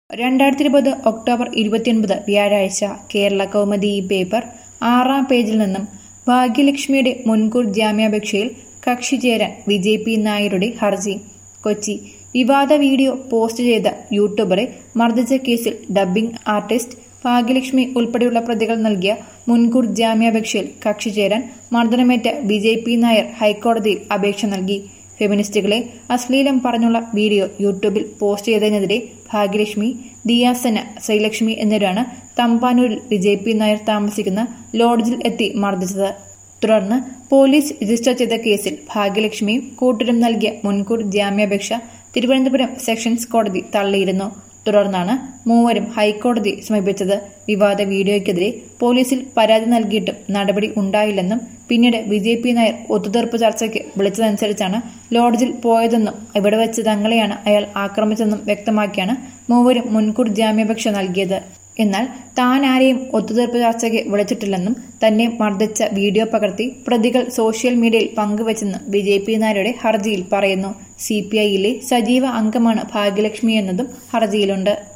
രണ്ടായിരത്തി ഇരുപത് ഒക്ടോബർ ഇരുപത്തിയൊൻപത് വ്യാഴാഴ്ച കേരള കൗമുദി ഈ പേപ്പർ ആറാം പേജിൽ നിന്നും ഭാഗ്യലക്ഷ്മിയുടെ മുൻകൂർ ജാമ്യാപേക്ഷയിൽ കക്ഷി ചേരാൻ വിജയ് പി നായരുടെ ഹർജി കൊച്ചി വിവാദ വീഡിയോ പോസ്റ്റ് ചെയ്ത യൂട്യൂബറെ മർദ്ദിച്ച കേസിൽ ഡബ്ബിംഗ് ആർട്ടിസ്റ്റ് ഭാഗ്യലക്ഷ്മി ഉൾപ്പെടെയുള്ള പ്രതികൾ നൽകിയ മുൻകൂർ ജാമ്യാപേക്ഷയിൽ കക്ഷി ചേരാൻ മർദ്ദനമേറ്റ വിജയ് പി നായർ ഹൈക്കോടതിയിൽ അപേക്ഷ നൽകി ഫെമിനിസ്റ്റുകളെ അശ്ലീലം പറഞ്ഞുള്ള വീഡിയോ യൂട്യൂബിൽ പോസ്റ്റ് ചെയ്തതിനെതിരെ ഭാഗ്യലക്ഷ്മി ദിയാസന ശ്രീലക്ഷ്മി എന്നിവരാണ് തമ്പാനൂരിൽ വിജയ് പി നായർ താമസിക്കുന്ന ലോഡ്ജിൽ എത്തി മർദ്ദിച്ചത് തുടർന്ന് പോലീസ് രജിസ്റ്റർ ചെയ്ത കേസിൽ ഭാഗ്യലക്ഷ്മിയും കൂട്ടരും നൽകിയ മുൻകൂർ ജാമ്യാപേക്ഷ തിരുവനന്തപുരം സെഷൻസ് കോടതി തള്ളിയിരുന്നു തുടർന്നാണ് മൂവരും ഹൈക്കോടതി സമീപിച്ചത് വിവാദ വീഡിയോയ്ക്കെതിരെ പോലീസിൽ പരാതി നൽകിയിട്ടും നടപടി ഉണ്ടായില്ലെന്നും പിന്നീട് വിജയ് പി നായർ ഒത്തുതീർപ്പ് ചർച്ചയ്ക്ക് വിളിച്ചതനുസരിച്ചാണ് ലോഡ്ജിൽ പോയതെന്നും ഇവിടെ വെച്ച് തങ്ങളെയാണ് അയാൾ ആക്രമിച്ചതെന്നും വ്യക്തമാക്കിയാണ് മൂവരും മുൻകൂർ ജാമ്യാപേക്ഷ നൽകിയത് എന്നാൽ താൻ ആരെയും ഒത്തുതീർപ്പ് ചർച്ചയ്ക്ക് വിളിച്ചിട്ടില്ലെന്നും തന്നെ മർദ്ദിച്ച വീഡിയോ പകർത്തി പ്രതികൾ സോഷ്യൽ മീഡിയയിൽ പങ്കുവച്ചെന്നും വിജയ് പി നായരുടെ ഹർജിയിൽ പറയുന്നു സി പി ഐയിലെ സജീവ അംഗമാണ് ഭാഗ്യലക്ഷ്മി എന്നതും ഹർജിയിലുണ്ട്